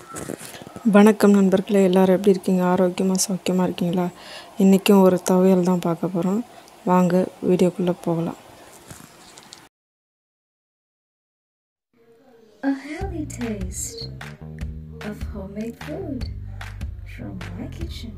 வணக்கம் நண்பர்களே எல்லோரும் எப்படி இருக்கீங்க ஆரோக்கியமாக சௌக்கியமாக இருக்கீங்களா இன்றைக்கும் ஒரு துவையல் தான் பார்க்க போகிறோம் வாங்க வீடியோக்குள்ளே போகலாம் A healthy taste of homemade food from my kitchen.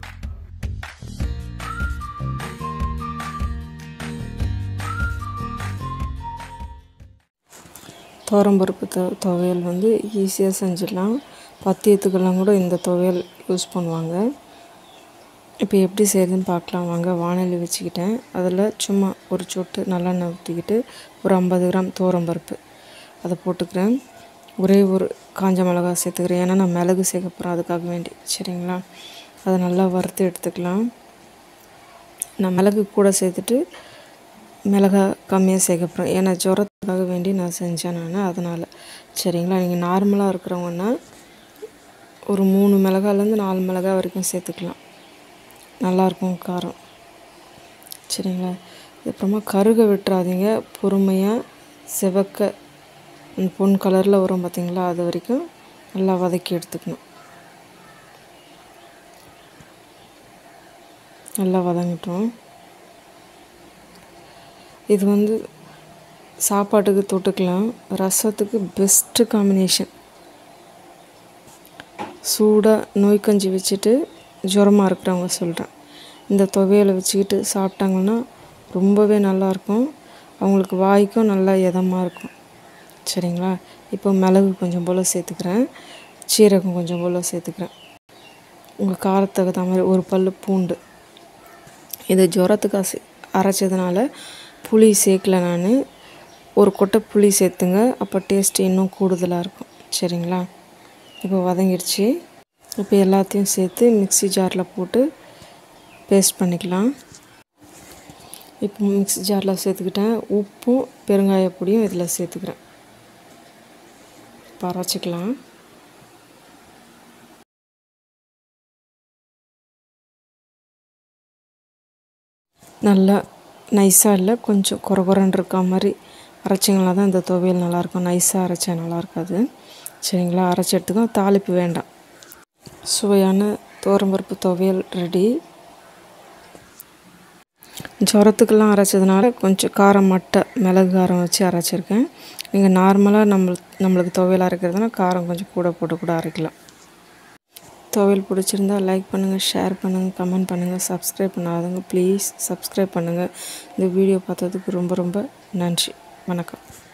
துவரம்பருப்பு து துவையல் வந்து ஈஸியாக செஞ்சிடலாம் பத்தியத்துக்கெல்லாம் கூட இந்த துவையல் யூஸ் பண்ணுவாங்க இப்போ எப்படி செய்யுதுன்னு பார்க்கலாம் வாங்க வானொலி வச்சுக்கிட்டேன் அதில் சும்மா ஒரு சொட்டு நல்லெண்ணெய் ஊற்றிக்கிட்டு ஒரு ஐம்பது கிராம் துவரம்பருப்பு அதை போட்டுக்கிறேன் ஒரே ஒரு காஞ்ச மிளகா சேர்த்துக்கிறேன் ஏன்னா நான் மிளகு சேர்க்க போகிறேன் அதுக்காக வேண்டி சரிங்களா அதை நல்லா வறுத்து எடுத்துக்கலாம் நான் மிளகு கூட சேர்த்துட்டு மிளகா கம்மியாக சேர்க்க போகிறேன் ஏன்னா ஜுரத்துக்காக வேண்டி நான் செஞ்சேன் நான் அதனால் சரிங்களா நீங்கள் நார்மலாக இருக்கிறவங்கன்னா ஒரு மூணு மிளகாலேருந்து நாலு மிளகா வரைக்கும் சேர்த்துக்கலாம் நல்லாயிருக்கும் காரம் சரிங்களா அப்புறமா கருக விட்டுறாதீங்க பொறுமையாக செவக்க அந்த பொன் கலரில் வரும் பார்த்தீங்களா அது வரைக்கும் நல்லா வதக்கி எடுத்துக்கணும் நல்லா வதங்கிட்டோம் இது வந்து சாப்பாட்டுக்கு தொட்டுக்கலாம் ரசத்துக்கு பெஸ்ட்டு காம்பினேஷன் சூடாக நோய் கஞ்சி வச்சுட்டு ஜுரமாக இருக்கிறவங்க சொல்கிறேன் இந்த துவையலை வச்சுக்கிட்டு சாப்பிட்டாங்கன்னா ரொம்பவே நல்லாயிருக்கும் அவங்களுக்கு வாய்க்கும் நல்லா இதமாக இருக்கும் சரிங்களா இப்போ மிளகு கொஞ்சம் போல் சேர்த்துக்கிறேன் சீரகம் கொஞ்சம் போல் சேர்த்துக்கிறேன் உங்கள் காரத்துக்கு தகுந்த மாதிரி ஒரு பல் பூண்டு இது ஜுரத்துக்கு அசை அரைச்சதுனால புளி சேர்க்கல நான் ஒரு கொட்டை புளி சேர்த்துங்க அப்போ டேஸ்ட்டு இன்னும் கூடுதலாக இருக்கும் சரிங்களா இப்போ வதங்கிடுச்சு இப்போ எல்லாத்தையும் சேர்த்து மிக்ஸி ஜாரில் போட்டு பேஸ்ட் பண்ணிக்கலாம் இப்போ மிக்ஸி ஜாரில் சேர்த்துக்கிட்டேன் உப்பும் பெருங்காய பொடியும் இதில் சேர்த்துக்கிறேன் இப்போ அரைச்சிக்கலாம் நல்லா நைஸாக இல்லை கொஞ்சம் குறை குறைன்னு இருக்க மாதிரி அரைச்சிங்களா தான் இந்த துவையல் நல்லாயிருக்கும் நைஸாக அரைச்சா நல்லா இருக்காது சரிங்களா அரைச்சி எடுத்துக்கோ தாளிப்பு வேண்டாம் சுவையான தோரம்பருப்பு துவையல் ரெடி ஜுரத்துக்கெல்லாம் அரைச்சதுனால கொஞ்சம் காரம் மட்டை மிளகு காரம் வச்சு அரைச்சிருக்கேன் நீங்கள் நார்மலாக நம்மளுக்கு நம்மளுக்கு துவையல் அரைக்கிறதுனா காரம் கொஞ்சம் கூட போட்டு கூட அரைக்கலாம் துவையல் பிடிச்சிருந்தா லைக் பண்ணுங்கள் ஷேர் பண்ணுங்கள் கமெண்ட் பண்ணுங்கள் சப்ஸ்கிரைப் பண்ணாதவங்க ப்ளீஸ் சப்ஸ்கிரைப் பண்ணுங்கள் இந்த வீடியோ பார்த்ததுக்கு ரொம்ப ரொம்ப நன்றி வணக்கம்